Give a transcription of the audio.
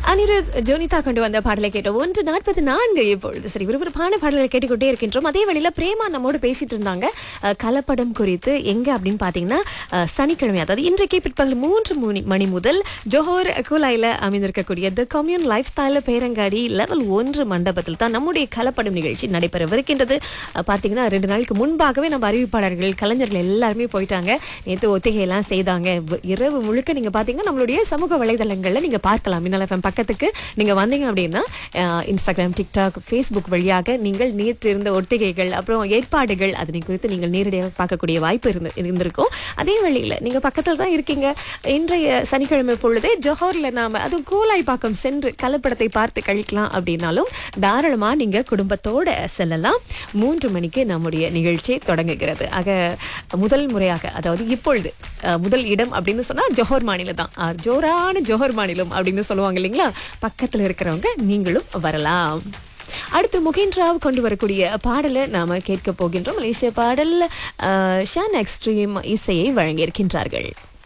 அனிருத் ஜோனிதா கொண்டு வந்த பாடலை கேட்டோம் ஒன்று நாற்பத்தி நான்கு இப்பொழுது சரி விறுவிறுப்பான பாடலை கேட்டுக்கொண்டே இருக்கின்றோம் அதே வழியில பிரேமா நம்மோடு பேசிட்டு இருந்தாங்க அஹ், கலப்படம் குறித்து எங்க அப்படின்னு பாத்தீங்கன்னா அஹ், சனிக்கிழமை அதாவது இன்றைக்கு பிற்பகல் மூன்று மணி மணி முதல் ஜோஹர் குலாயில அமைந்திருக்கக்கூடிய த கம்யூன் லைஃப் ஸ்டைல பேரங்காடி லெவல் ஒன்று மண்டபத்தில் தான் நம்முடைய கலப்படம் நிகழ்ச்சி நடைபெறவிருக்கின்றது அஹ், பாத்தீங்கன்னா ரெண்டு நாளுக்கு முன்பாகவே நம்ம அறிவிப்பாளர்கள் கலைஞர்கள் எல்லாருமே போயிட்டாங்க நேற்று ஒத்திகை எல்லாம் செய்தாங்க வ- இரவு முழுக்க நீங்க பாத்தீங்கன்னா நம்மளுடைய சமூக வலைதளங்கள்ல நீங்க பார்க்கலாம் மின்னல் எஃப்எம் பக்கத்துக்கு நீங்க வந்தீங்க அப்படின்னா அஹ், இன்ஸ்டாகிராம் டிக்டாக் ஃபேஸ்புக் வழியாக நீங்கள் நேற்று இருந்த ஒத்திகைகள் அப்புறம் ஏற்பாடுகள் அதனை குறித்து நீங்கள் நேரடியாக பார்க்கக்கூடிய வாய்ப்பு இருந்து இருந்திருக்கும் அதே வழியில நீங்க பக்கத்தில் தான் இருக்கீங்க இன்றைய சனிக்கிழமை பொழுதே ஜோஹர்ல நாம அதுவும் கூலாய்ப்பாக்கம் சென்று கலப்படத்தை பார்த்து கழிக்கலாம் அப்படின்னாலும் தாராளமா நீங்க குடும்பத்தோட செல்லலாம் மூன்று மணிக்கு நம்முடைய நிகழ்ச்சி தொடங்குகிறது ஆக முதல் முறையாக அதாவது இப்பொழுது அஹ், முதல் இடம் அப்படின்னு சொன்னா ஜோஹர் மாநிலம் தான் அஹ், ஜோரான ஜோஹர் மாநிலம் அப்படின்னு சொல்லுவாங்க இல்லைங்களா பக்கத்துல இருக்கிறவங்க நீங்களும் வரலாம் அடுத்து முகின் ராவ் கொண்டு வரக்கூடிய பாடலை நாம கேட்க போகின்றோம் மலேசிய பாடல் அஹ், ஷான் எக்ஸ்ட்ரீம் இசையை வழங்கியிருக்கின்றார்கள்